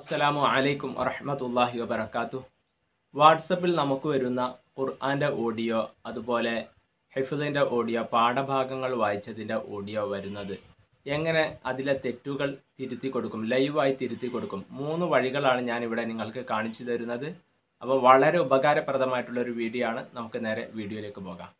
അസ്സലാമു അലൈക്കും വറഹ്മത്തുള്ളാഹി വബറകാതുഹു വാട്സപ്പിൽ നമുക്ക് വരുന്ന ഖുർആൻ്റെ ഓഡിയോ അതുപോലെ ഹിഫ്ദിൻ്റെ ഓഡിയോ പാഠഭാഗങ്ങൾ വായിച്ചതിൻ്റെ ഓഡിയോ വരുന്നത് എങ്ങനെ അതിലെ തെറ്റുകൾ തിരുത്തി കൊടുക്കും ലൈവായി തിരുത്തി കൊടുക്കും മൂന്ന് വഴികളാണ് ഞാൻ ഇവിടെ നിങ്ങൾക്ക് കാണിച്ചു തരുന്നത് അപ്പോൾ വളരെ ഉപകാരപ്രദമായിട്ടുള്ള ഒരു വീഡിയോ ആണ് നമുക്ക് നേരെ വീഡിയോയിലേക്ക് പോകാം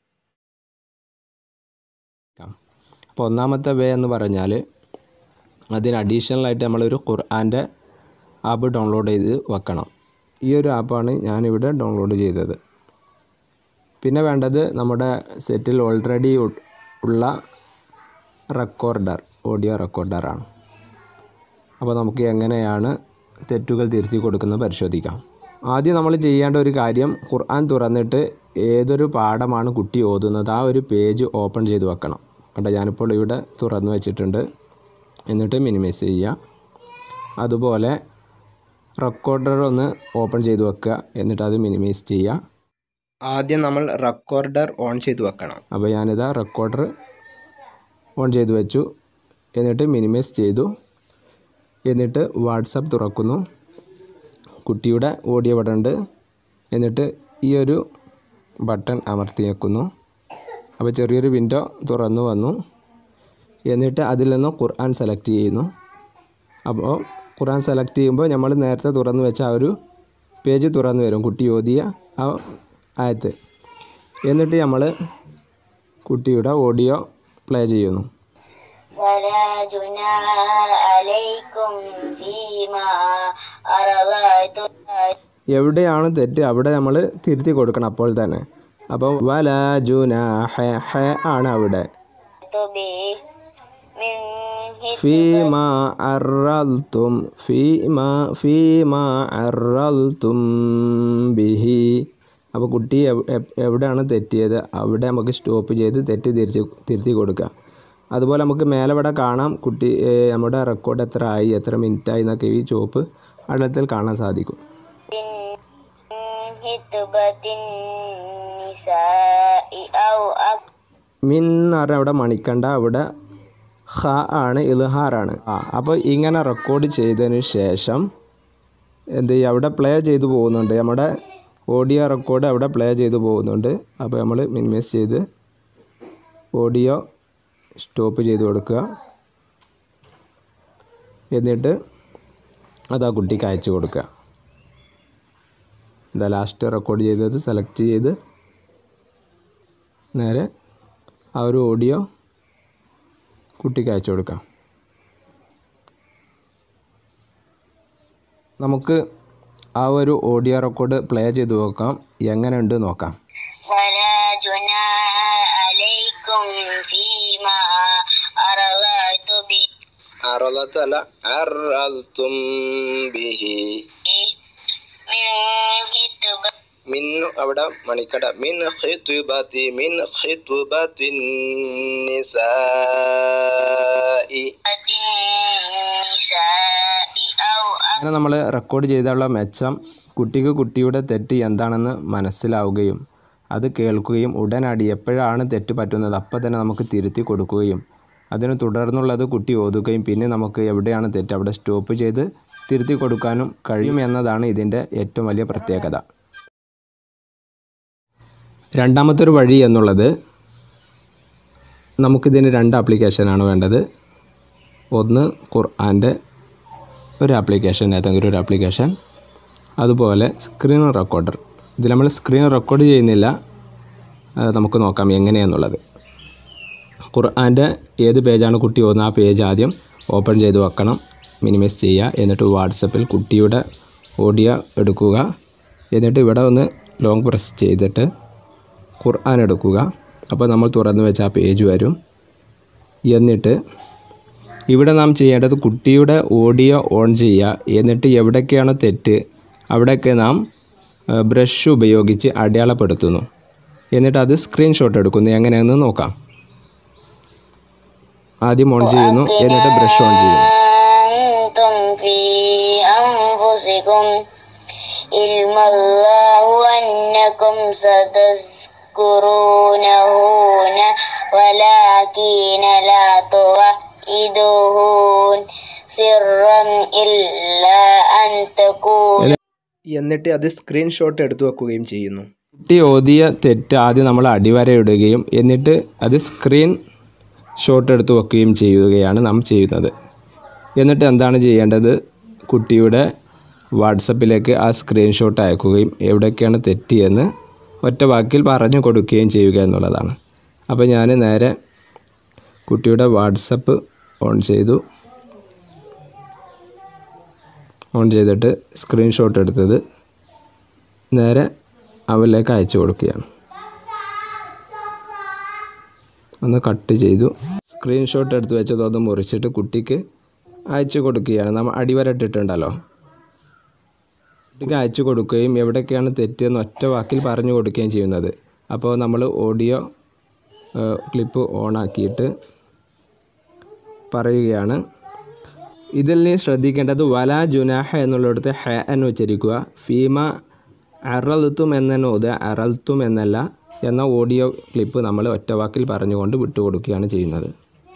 അപ്പോൾ ഒന്നാമത്തെ വേ എന്ന് പറഞ്ഞാൽ അതിന് അഡീഷണലായിട്ട് നമ്മളൊരു ഖുർആൻ്റെ ആപ്പ് ഡൗൺലോഡ് ചെയ്ത് വെക്കണം ഈ ഒരു ആപ്പാണ് ഞാനിവിടെ ഡൗൺലോഡ് ചെയ്തത് പിന്നെ വേണ്ടത് നമ്മുടെ സെറ്റിൽ ഓൾറെഡി ഉള്ള റെക്കോർഡർ ഓഡിയോ റെക്കോർഡറാണ് അപ്പോൾ നമുക്ക് എങ്ങനെയാണ് തെറ്റുകൾ തിരുത്തി കൊടുക്കുന്നത് പരിശോധിക്കാം ആദ്യം നമ്മൾ ചെയ്യേണ്ട ഒരു കാര്യം ഖുർആൻ തുറന്നിട്ട് ഏതൊരു പാഠമാണ് കുട്ടി ഓതുന്നത് ആ ഒരു പേജ് ഓപ്പൺ ചെയ്ത് വെക്കണം കണ്ടോ ഞാനിപ്പോൾ ഇവിടെ തുറന്നു വെച്ചിട്ടുണ്ട് എന്നിട്ട് മിനിമൈസ് ചെയ്യുക അതുപോലെ റെക്കോർഡർ ഒന്ന് ഓപ്പൺ ചെയ്ത് വെക്കുക എന്നിട്ട് അത് മിനിമൈസ് ചെയ്യുക ആദ്യം നമ്മൾ റെക്കോർഡർ ഓൺ ചെയ്ത് വെക്കണം അപ്പോൾ ഞാനിതാ റെക്കോർഡർ ഓൺ ചെയ്ത് വെച്ചു എന്നിട്ട് മിനിമൈസ് ചെയ്തു എന്നിട്ട് വാട്സപ്പ് തുറക്കുന്നു കുട്ടിയുടെ ഓഡിയോ ബട്ടൺ ഉണ്ട് എന്നിട്ട് ഈ ഒരു ബട്ടൺ അമർത്തി വെക്കുന്നു അപ്പോൾ ചെറിയൊരു വിൻഡോ തുറന്നു വന്നു എന്നിട്ട് അതിൽ നിന്ന് ഖുർആൻ സെലക്ട് ചെയ്യുന്നു അപ്പോൾ ഖുർആൻ സെലക്ട് ചെയ്യുമ്പോൾ നമ്മൾ നേരത്തെ തുറന്നു വെച്ച ആ ഒരു പേജ് തുറന്നു വരും കുട്ടി ഓതിയ ആ ആയത്ത് എന്നിട്ട് നമ്മൾ കുട്ടിയുടെ ഓഡിയോ പ്ലേ ചെയ്യുന്നു ولا جناح عليكم فيما أرضيتم എവിടെയാണ് തെറ്റ് അവിടെ നമ്മൾ തിരുത്തി കൊടുക്കണം അപ്പോൾ തന്നെ അപ്പോൾ വല ജുന ഹ ഹ ആണ് അവിടെ به من ഫീമ അറൽത്തും ഫീമ ഫീമ അറൽത്തും ബിഹി അപ്പോൾ കുട്ടി എവ്- എവ്- എവിടെയാണ് തെറ്റിയത് അവിടെ നമുക്ക് സ്റ്റോപ്പ് ചെയ്ത് തെറ്റ് തിരിച്ച് തിരുത്തി കൊടുക്കുക അതുപോലെ നമുക്ക് മേലെ ഇവിടെ കാണാം കുട്ടി ഏ, നമ്മുടെ റെക്കോർഡ് എത്ര ആയി എത്ര മിനിറ്റ് ആയി എന്നൊക്കെ ഈ ചോപ്പ് അടത്തിൽ കാണാൻ സാധിക്കും هتبة النساء أو أكثر മിൻ എന്ന് പറഞ്ഞാൽ അവിടെ മണിക്കണ്ട അവിടെ ഹ ആണ് ഇൽഹാറാണ് ആ അപ്പോൾ ഇങ്ങനെ റെക്കോർഡ് ചെയ്തതിന് ശേഷം എന്ത് ചെയ്യുക അവിടെ പ്ലേ ചെയ്തു പോകുന്നുണ്ട് നമ്മുടെ ഓഡിയോ റെക്കോർഡ് അവിടെ പ്ലേ ചെയ്തു പോകുന്നുണ്ട് അപ്പോൾ നമ്മൾ മിനിമൈസ് ചെയ്ത് ഓഡിയോ സ്റ്റോപ്പ് ചെയ്ത് കൊടുക്കുക എന്നിട്ട് അത് ആ കുട്ടിക്ക് അയച്ചു കൊടുക്കുക എന്താ ലാസ്റ്റ് റെക്കോർഡ് ചെയ്തത് സെലക്ട് ചെയ്ത് നേരെ ആ ഒരു ഓഡിയോ കുട്ടിക്ക് അയച്ചു കൊടുക്കാം നമുക്ക് ആ ഒരു ഓഡിയോ റെക്കോർഡ് പ്ലേ ചെയ്ത് നോക്കാം എങ്ങനെയുണ്ട് നോക്കാം ولا جناح عليكم فيما أرضيت به അറലത്തല്ല അറൽത്തും ബിഹി من هتبة മിൻ അവിടെ മണിക്കട മിൻ ഖിത്ബതി മിൻ ഖിത്ബത്തിൻ നിസാഇ النساء أو അങ്ങനെ നമ്മൾ റെക്കോർഡ് ചെയ്തുള്ള മെച്ചം കുട്ടിക്ക് കുട്ടിയുടെ തെറ്റ് എന്താണെന്ന് മനസ്സിലാവുകയും അത് കേൾക്കുകയും ഉടനടി എപ്പോഴാണ് തെറ്റ് പറ്റുന്നത് അപ്പം തന്നെ നമുക്ക് തിരുത്തി കൊടുക്കുകയും അതിന് തുടർന്നുള്ളത് കുട്ടി ഓതുകയും പിന്നെ നമുക്ക് എവിടെയാണ് തെറ്റ് അവിടെ സ്റ്റോപ്പ് ചെയ്ത് തിരുത്തി കൊടുക്കാനും കഴിയും എന്നതാണ് ഇതിൻ്റെ ഏറ്റവും വലിയ പ്രത്യേകത രണ്ടാമത്തെ ഒരു വഴി എന്നുള്ളത് നമുക്കിതിന് രണ്ട് ആപ്ലിക്കേഷനാണ് വേണ്ടത് ഒന്ന് ഖുർആൻ്റെ ഒരു ആപ്ലിക്കേഷൻ ഏതെങ്കിലും ഒരു ആപ്ലിക്കേഷൻ അതുപോലെ സ്ക്രീൻ റെക്കോർഡർ ഇതിൽ നമ്മൾ സ്ക്രീൻ റെക്കോർഡ് ചെയ്യുന്നില്ല അത് നമുക്ക് നോക്കാം എങ്ങനെയാണെന്നുള്ളത് ഖുർആൻ്റെ ഏത് പേജാണ് കുട്ടി ഓതുന്നത് ആ പേജ് ആദ്യം ഓപ്പൺ ചെയ്ത് വെക്കണം മിനിമൈസ് ചെയ്യുക എന്നിട്ട് വാട്സപ്പിൽ കുട്ടിയുടെ ഓഡിയോ എടുക്കുക എന്നിട്ട് ഇവിടെ ഒന്ന് ലോങ് പ്രസ് ചെയ്തിട്ട് ഖുർആൻ എടുക്കുക അപ്പോൾ നമ്മൾ തുറന്നു വെച്ച ആ പേജ് വരും എന്നിട്ട് ഇവിടെ നാം ചെയ്യേണ്ടത് കുട്ടിയുടെ ഓഡിയോ ഓൺ ചെയ്യുക എന്നിട്ട് എവിടേക്കാണ് തെറ്റ് അവിടെയൊക്കെ നാം ഏഹ്, ബ്രഷ് ഉപയോഗിച്ച് അടയാളപ്പെടുത്തുന്നു എന്നിട്ട് അത് സ്ക്രീൻഷോട്ട് എടുക്കുന്നു എങ്ങനെയാണെന്ന് നോക്കാം ആദ്യം ഓൺ ചെയ്യുന്നു എന്നിട്ട് ബ്രഷ് ഓൺ ചെയ്യുന്നു أنتم في أنفسكم علم الله أنكم ستذكرونهن ولكن لا توعدون سرا إلا أن أن تقول എന്നിട്ട് അത് സ്ക്രീൻഷോട്ട് എടുത്തു വെക്കുകയും ചെയ്യുന്നു കുട്ടി ഓതിയ തെറ്റ് ആദ്യം നമ്മൾ അടിവര ഇടുകയും എന്നിട്ട് അത് സ്ക്രീൻ ഷോട്ട് എടുത്ത് വെക്കുകയും ചെയ്യുകയാണ് നാം ചെയ്യുന്നത് എന്നിട്ട് എന്താണ് ചെയ്യേണ്ടത് കുട്ടിയുടെ വാട്സപ്പിലേക്ക് ആ സ്ക്രീൻഷോട്ട് അയക്കുകയും എവിടെയൊക്കെയാണ് തെറ്റിയെന്ന് ഒറ്റ വാക്കിൽ പറഞ്ഞു കൊടുക്കുകയും ചെയ്യുക എന്നുള്ളതാണ് അപ്പോൾ ഞാൻ നേരെ കുട്ടിയുടെ വാട്സപ്പ് ഓൺ ചെയ്തു ഓൺ ചെയ്തിട്ട് സ്ക്രീൻഷോട്ട് എടുത്തത് നേരെ അവരിലേക്ക് അയച്ചു കൊടുക്കുകയാണ് ഒന്ന് കട്ട് ചെയ്തു സ്ക്രീൻഷോട്ട് എടുത്ത് വെച്ചതൊന്ന് മുറിച്ചിട്ട് കുട്ടിക്ക് അയച്ചു കൊടുക്കുകയാണ് നമ്മൾ അടിവരട്ടിട്ടുണ്ടല്ലോ കുട്ടിക്ക് അയച്ചു കൊടുക്കുകയും എവിടെയൊക്കെയാണ് തെറ്റെന്ന് ഒറ്റ വാക്കിൽ പറഞ്ഞു കൊടുക്കുകയും ചെയ്യുന്നത് അപ്പോൾ നമ്മൾ ഓഡിയോ ക്ലിപ്പ് ഓണാക്കിയിട്ട് പറയുകയാണ് ഇതിൽ നീ ശ്രദ്ധിക്കേണ്ടത് വല ജുനാഹ എന്നുള്ളിടത്ത് ഹ എന്ന് ഉച്ചരിക്കുക ഫീമ അറൽത്തും എന്നു ഓതുക അറൽത്തും എന്നല്ല എന്ന ഓഡിയോ ക്ലിപ്പ് നമ്മൾ ഒറ്റവാക്കിൽ പറഞ്ഞുകൊണ്ട് വിട്ടുകൊടുക്കുകയാണ് ചെയ്യുന്നത്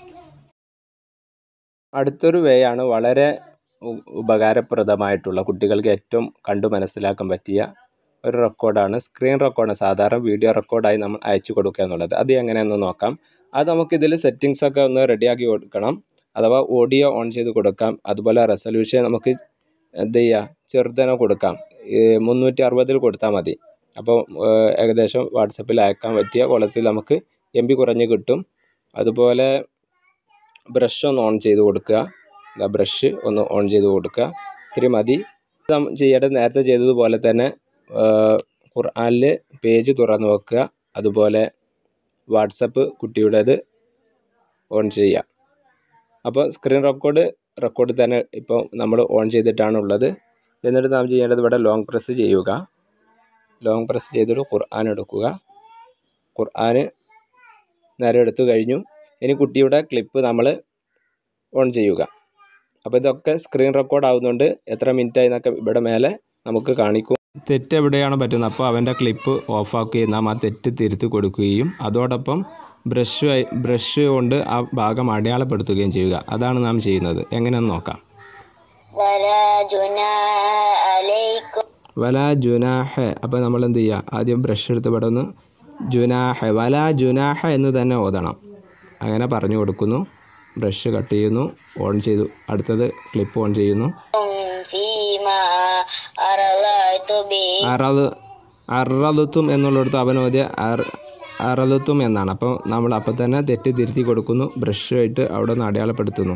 അടുത്തൊരു വേ ആണ് വളരെ ഉ- ഉപകാരപ്രദമായിട്ടുള്ള കുട്ടികൾക്ക് ഏറ്റവും കണ്ടു മനസ്സിലാക്കാൻ പറ്റിയ ഒരു റെക്കോർഡാണ് സ്ക്രീൻ റെക്കോർഡ് സാധാരണ വീഡിയോ റെക്കോർഡായി നമ്മൾ അയച്ചു കൊടുക്കുക എന്നുള്ളത് അത് എങ്ങനെയെന്ന് നോക്കാം അത് നമുക്ക് ഇതിൽ സെറ്റിങ്സ് ഒക്കെ ഒന്ന് റെഡിയാക്കി കൊടുക്കണം അഥവാ ഓഡിയോ ഓൺ ചെയ്ത് കൊടുക്കാം അതുപോലെ റെസൊല്യൂഷൻ നമുക്ക് എന്ത് ചെയ്യുക ചെറുതനെ കൊടുക്കാം മുന്നൂറ്റി അറുപതിൽ കൊടുത്താൽ മതി അപ്പോൾ ഏകദേശം വാട്സപ്പിൽ അയക്കാൻ പറ്റിയ കുളത്തിൽ നമുക്ക് എം ബി കുറഞ്ഞ് കിട്ടും അതുപോലെ ബ്രഷ് ഒന്ന് ഓൺ ചെയ്ത് കൊടുക്കുക ഇതാ ബ്രഷ് ഒന്ന് ഓൺ ചെയ്ത് കൊടുക്കുക ഇത്തിരി മതി നാം ചെയ്യേണ്ടത് നേരത്തെ ചെയ്തതുപോലെ തന്നെ ഖുർആനിൽ പേജ് തുറന്ന് വെക്കുക അതുപോലെ വാട്സപ്പ് കുട്ടിയുടേത് ഓൺ ചെയ്യുക അപ്പോൾ സ്ക്രീൻ റെക്കോർഡ് റെക്കോർഡ് തന്നെ ഇപ്പോൾ നമ്മൾ ഓൺ ചെയ്തിട്ടാണ് ഉള്ളത് എന്നിട്ട് നാം ചെയ്യേണ്ടത് ഇവിടെ ലോങ് പ്രസ് ചെയ്യുക ലോങ് പ്രസ് ചെയ്തിട്ട് ഖുർആൻ എടുക്കുക ഖുർആൻ നേരെ എടുത്തു കഴിഞ്ഞു ഇനി കുട്ടിയുടെ ക്ലിപ്പ് നമ്മൾ ഓൺ ചെയ്യുക അപ്പോൾ ഇതൊക്കെ സ്ക്രീൻ റെക്കോർഡ് ആവുന്നുണ്ട് എത്ര മിനിറ്റ് ആയി എന്നൊക്കെ ഇവിടെ മേലെ നമുക്ക് കാണിക്കും തെറ്റ് എവിടെയാണ് പറ്റുന്നത് അപ്പോൾ അവൻ്റെ ക്ലിപ്പ് ഓഫാക്കുകയും നാം ആ തെറ്റ് തിരുത്തി കൊടുക്കുകയും അതോടൊപ്പം ബ്രഷ് ബ്രഷ് കൊണ്ട് ആ ഭാഗം അടയാളപ്പെടുത്തുകയും ചെയ്യുക അതാണ് നാം ചെയ്യുന്നത് എങ്ങനെയെന്ന് നോക്കാം ولا جناح عليكم വല ജുനാഹ അപ്പോൾ നമ്മൾ എന്ത് ചെയ്യുക ആദ്യം ബ്രഷ് എടുത്ത് ഇവിടെ ഒന്ന് ജുനാഹ വല ജുനാഹ എന്ന് തന്നെ ഓതണം അങ്ങനെ പറഞ്ഞു കൊടുക്കുന്നു ബ്രഷ് കട്ട് ചെയ്യുന്നു ഓൺ ചെയ്തു അടുത്തത് ക്ലിപ്പ് ഓൺ ചെയ്യുന്നു فيما أرضيت به അറത് അറലുത്തും എന്നുള്ളിടത്ത് അവൻ ഓതിയ അർ അറലുത്തും എന്നാണ് അപ്പോൾ നമ്മൾ അപ്പം തന്നെ തെറ്റ് തിരുത്തി കൊടുക്കുന്നു ബ്രഷ് ആയിട്ട് അവിടെ നിന്ന് അടയാളപ്പെടുത്തുന്നു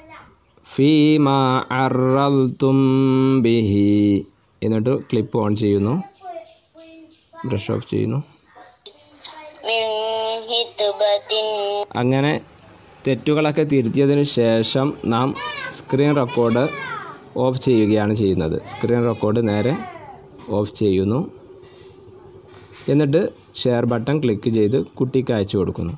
ഫീമ അറൽത്തും ബിഹി എന്നിട്ട് ക്ലിപ്പ് ഓൺ ചെയ്യുന്നു ബ്രഷ് ഓഫ് ചെയ്യുന്നു من هتبة അങ്ങനെ തെറ്റുകളൊക്കെ തിരുത്തിയതിന് ശേഷം നാം സ്ക്രീൻ റെക്കോർഡ് ഓഫ് ചെയ്യുകയാണ് ചെയ്യുന്നത് സ്ക്രീൻ റെക്കോർഡ് നേരെ ഓഫ് ചെയ്യുന്നു എന്നിട്ട് ഷെയർ ബട്ടൺ ക്ലിക്ക് ചെയ്ത് കുട്ടിക്ക് അയച്ചു കൊടുക്കുന്നു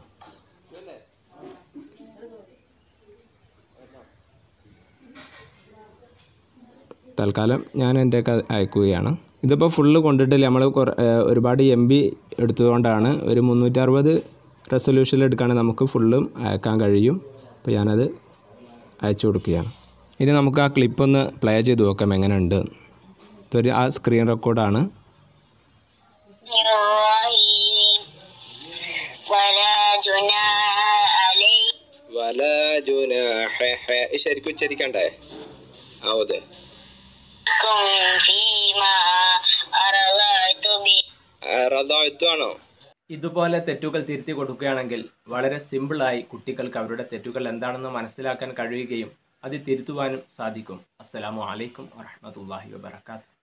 തൽക്കാലം ഞാൻ എൻ്റെ അയക്കുകയാണ് ഇതിപ്പോൾ ഫുള്ള് കൊണ്ടിട്ടില്ല നമ്മൾ കുറ ഏഹ് ഒരുപാട് എം ബി എടുത്തുകൊണ്ടാണ് ഒരു മുന്നൂറ്ററുപത് റെസൊല്യൂഷനിൽ എടുക്കുകയാണെങ്കിൽ നമുക്ക് ഫുള്ളും അയക്കാൻ കഴിയും അപ്പോൾ ഞാനത് അയച്ചു കൊടുക്കുകയാണ് ഇനി നമുക്ക് ആ ക്ലിപ്പ് ഒന്ന് പ്ലേ ചെയ്ത് നോക്കാം എങ്ങനെയുണ്ട് ഇതൊരു ആ സ്ക്രീൻ റെക്കോർഡാണ് الرحيم ولا جناح عليكم വല ജുനാഹ ശരിക്കും ഉച്ചരിക്കണ്ടേ ആ അതെ فيما أرضيت به റദായത്വമാണോ ഇതുപോലെ തെറ്റുകൾ തിരുത്തി കൊടുക്കുകയാണെങ്കിൽ വളരെ സിമ്പിളായി കുട്ടികൾക്ക് അവരുടെ തെറ്റുകൾ എന്താണെന്ന് മനസ്സിലാക്കാൻ കഴിയുകയും അത് തിരുത്തുവാനും സാധിക്കും അസ്സലാമു അലൈക്കും വറഹ്മത്തുള്ളാഹി വബറകാതുഹു